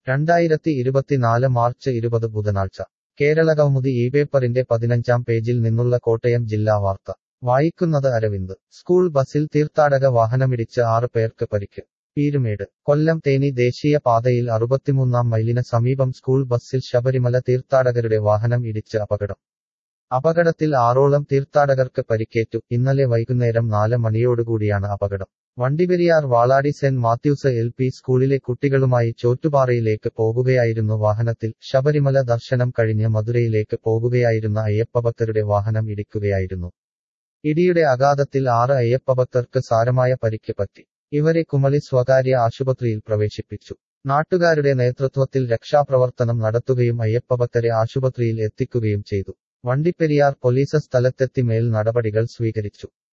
രണ്ടായിരത്തി ഇരുപത്തിനാല് മാർച്ച് ഇരുപത് ബുധനാഴ്ച കേരളകൗമുദി ഈ പേപ്പറിന്റെ പതിനഞ്ചാം പേജിൽ നിന്നുള്ള കോട്ടയം ജില്ലാ വാർത്ത വായിക്കുന്നത് അരവിന്ദ് സ്കൂൾ ബസിൽ തീർത്ഥാടക വാഹനമിടിച്ച് ആറ് പേർക്ക് പരിക്ക് പീരുമേട് കൊല്ലം തേനി ദേശീയ പാതയിൽ അറുപത്തിമൂന്നാം മൈലിന് സമീപം സ്കൂൾ ബസ്സിൽ ശബരിമല തീർത്ഥാടകരുടെ വാഹനം ഇടിച്ച് അപകടം അപകടത്തിൽ ആറോളം തീർത്ഥാടകർക്ക് പരിക്കേറ്റു ഇന്നലെ വൈകുന്നേരം നാല് മണിയോടുകൂടിയാണ് അപകടം Vandiperiyar Valadi saint Mathews L P സ്കൂളിലെ കുട്ടികളുമായി ചോറ്റുപാറയിലേക്ക് പോകുകയായിരുന്നു വാഹനത്തിൽ ശബരിമല ദർശനം കഴിഞ്ഞ് മധുരയിലേക്ക് പോകുകയായിരുന്ന അയ്യപ്പഭക്തരുടെ വാഹനം ഇടിക്കുകയായിരുന്നു ഇടിയുടെ ആഘാതത്തിൽ ആറ് അയ്യപ്പഭക്തർക്ക് സാരമായ പരിക്ക് പറ്റി ഇവരെ കുമളി സ്വകാര്യ ആശുപത്രിയിൽ പ്രവേശിപ്പിച്ചു നാട്ടുകാരുടെ നേതൃത്വത്തിൽ രക്ഷാപ്രവർത്തനം നടത്തുകയും അയ്യപ്പഭക്തരെ ആശുപത്രിയിൽ എത്തിക്കുകയും ചെയ്തു വണ്ടിപ്പെരിയാർ പോലീസ് സ്ഥലത്തെത്തി മേൽ നടപടികൾ സ്വീകരിച്ചു